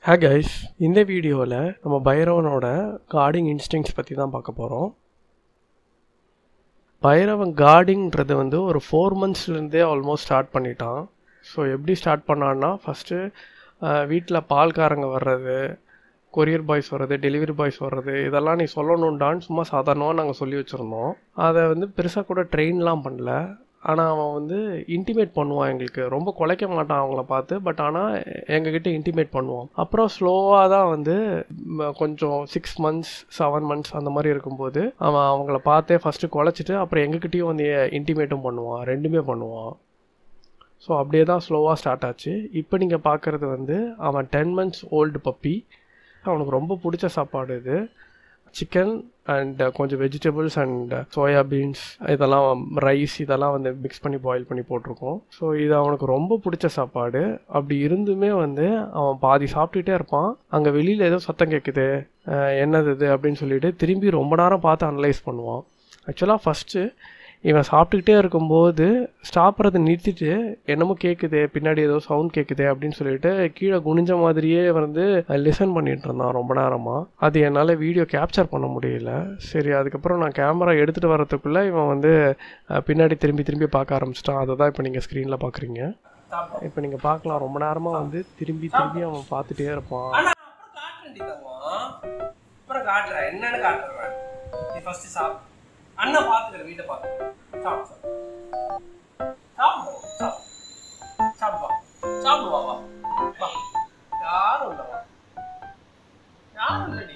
hey guys இந்த வீடியோவில் நம்ம பைரவனோட கார்டிங் இன்ஸ்டிங்ஸ் பற்றி தான் பார்க்க போகிறோம் பைரவன் கார்டிங்கிறது வந்து ஒரு ஃபோர் மந்த்ஸ்லேருந்தே ஆல்மோஸ்ட் ஸ்டார்ட் பண்ணிட்டான் ஸோ எப்படி ஸ்டார்ட் பண்ணான்னா ஃபஸ்ட்டு வீட்டில் பால்காரங்க வர்றது கொரியர் பாய்ஸ் வர்றது டெலிவரி பாய்ஸ் வர்றது இதெல்லாம் நீ சொல்லணுண்டான்னு சும்மா சாதாரணமாக நாங்கள் சொல்லி வச்சுருந்தோம் அதை வந்து பெருசாக கூட ட்ரெயின்லாம் பண்ணல ஆனால் அவன் வந்து இன்டிமேட் பண்ணுவான் எங்களுக்கு ரொம்ப குலைக்க மாட்டான் அவங்கள பார்த்து பட் ஆனால் எங்ககிட்ட இன்டிமேட் பண்ணுவான் அப்புறம் ஸ்லோவாக தான் வந்து ம, கொஞ்சம் சிக்ஸ் மந்த்ஸ் செவன் மந்த்ஸ் அந்த மாதிரி இருக்கும்போது அவன் அவங்கள பார்த்தே ஃபஸ்ட்டு குலைச்சிட்டு அப்புறம் எங்ககிட்டயும் வந்து இன்டிமேட்டும் பண்ணுவான் ரெண்டுமே பண்ணுவான் ஸோ அப்படியே தான் ஸ்லோவாக ஸ்டார்ட் ஆச்சு இப்போ நீங்கள் பார்க்குறது வந்து அவன் டென் மந்த்ஸ் ஓல்டு பப்பி அவனுக்கு ரொம்ப பிடிச்ச சாப்பாடு இது சிக்கன் அண்ட் கொஞ்சம் வெஜிடபிள்ஸ் அண்ட் சோயா பீன்ஸ் இதெல்லாம் ரைஸ் இதெல்லாம் வந்து மிக்ஸ் பண்ணி பாயில் பண்ணி போட்டிருக்கோம் ஸோ இது அவனுக்கு ரொம்ப பிடிச்ச சாப்பாடு அப்படி இருந்துமே வந்து அவன் பாதி சாப்பிட்டுட்டே இருப்பான் அங்கே வெளியில் ஏதோ சத்தம் கேட்குது அஹ் என்னது இது அப்படின்னு சொல்லிட்டு திரும்பி ரொம்ப நேரம் பார்த்து அனலைஸ் பண்ணுவான் ஆக்சுவலாக ஃபஸ்ட்டு இவன் சாப்பிட்டுக்கிட்டே இருக்கும்போது சாப்பிட்றத நிறுத்திட்டு என்னமோ கேட்குதே பின்னாடி ஏதோ சவுண்ட் கேட்குதே அப்படின்னு சொல்லிட்டு கீழே குனிஞ்ச மாதிரியே வந்து லிசன் பண்ணிட்டு இருந்தான் ரொம்ப நேரமாக அது என்னால் வீடியோ கேப்சர் பண்ண முடியல சரி அதுக்கப்புறம் நான் கேமரா எடுத்துகிட்டு வரதுக்குள்ளே இவன் வந்து அஹ், பின்னாடி திரும்பி திரும்பி பார்க்க ஆரம்பிச்சிட்டான் அதை தான் இப்போ நீங்கள் ஸ்க்ரீனில் பார்க்குறீங்க இப்போ நீங்கள் பார்க்கலாம் ரொம்ப நேரமாக வந்து திரும்பி திரும்பி அவன் பார்த்துட்டே இருப்பான் ஆனா அப்புறம் காட்டுறேன் தங்கம் அப்புறம் காட்டுறேன் என்னன்னு காட்டுறேன் நீ ஃபர்ஸ்ட் சாப்பிடு அண்ணன் பாத்துக்கிற வீட்டை பாத்துக்கிறேன் சாப்பிடு சாப்பிடு சாப்பிடு சாப்பிடுவா சாப்பிடுவா வா வா யாரும் இல்லவா யாரும் இல்லடி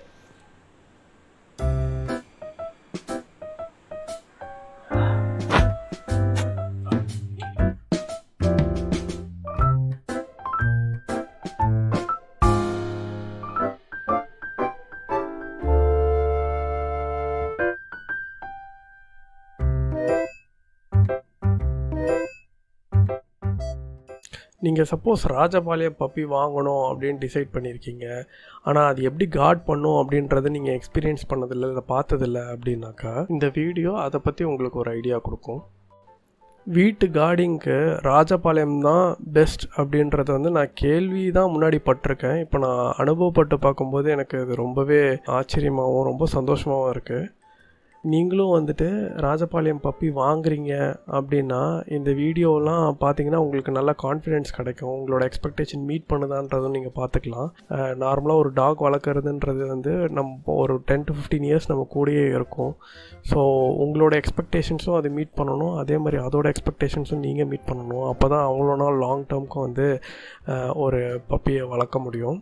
நீங்கள் சப்போஸ் ராஜபாளைய பப்பி வாங்கணும் அப்படின்னு டிசைட் பண்ணியிருக்கீங்க ஆனால் அது எப்படி கார்ட் பண்ணும் அப்படின்றத நீங்கள் எக்ஸ்பீரியன்ஸ் பண்ணதில்லை இல்லை பார்த்ததில்ல அப்படின்னாக்கா இந்த வீடியோ அதை பற்றி உங்களுக்கு ஒரு ஐடியா கொடுக்கும் வீட்டு கார்டிங்க்கு ராஜபாளையம் தான் பெஸ்ட் அப்படின்றத வந்து நான் கேள்வி தான் முன்னாடி பட்டிருக்கேன் இப்போ நான் அனுபவப்பட்டு பார்க்கும்போது எனக்கு இது ரொம்பவே ஆச்சரியமாகவும் ரொம்ப சந்தோஷமாகவும் இருக்குது நீங்களும் வந்துட்டு ராஜபாளையம் பப்பி வாங்குறீங்க அப்படின்னா இந்த வீடியோலாம் பார்த்தீங்கன்னா உங்களுக்கு நல்ல கான்ஃபிடென்ஸ் கிடைக்கும் உங்களோட எக்ஸ்பெக்டேஷன் மீட் பண்ணுதான்றதும் நீங்கள் பார்த்துக்கலாம் நார்மலாக ஒரு டாக் வளர்க்குறதுன்றது வந்து நம்ம ஒரு டென் டு ஃபிஃப்டீன் இயர்ஸ் நம்ம கூடயே இருக்கும் ஸோ உங்களோட எக்ஸ்பெக்டேஷன்ஸும் அது மீட் பண்ணணும் அதே மாதிரி அதோட எக்ஸ்பெக்டேஷன்ஸும் நீங்கள் மீட் பண்ணணும் அப்போ தான் அவ்வளோ நாள் லாங் டேர்முக்கு வந்து அஹ், ஒரு பப்பியை வளர்க்க முடியும்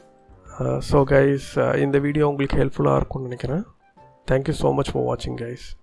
ஸோ கைஸ் இந்த வீடியோ உங்களுக்கு ஹெல்ப்ஃபுல்லாக இருக்கும்னு நினைக்கிறேன் தேங்க்யூ ஸோ மச் ஃபார் வாட்சிங் கைஸ்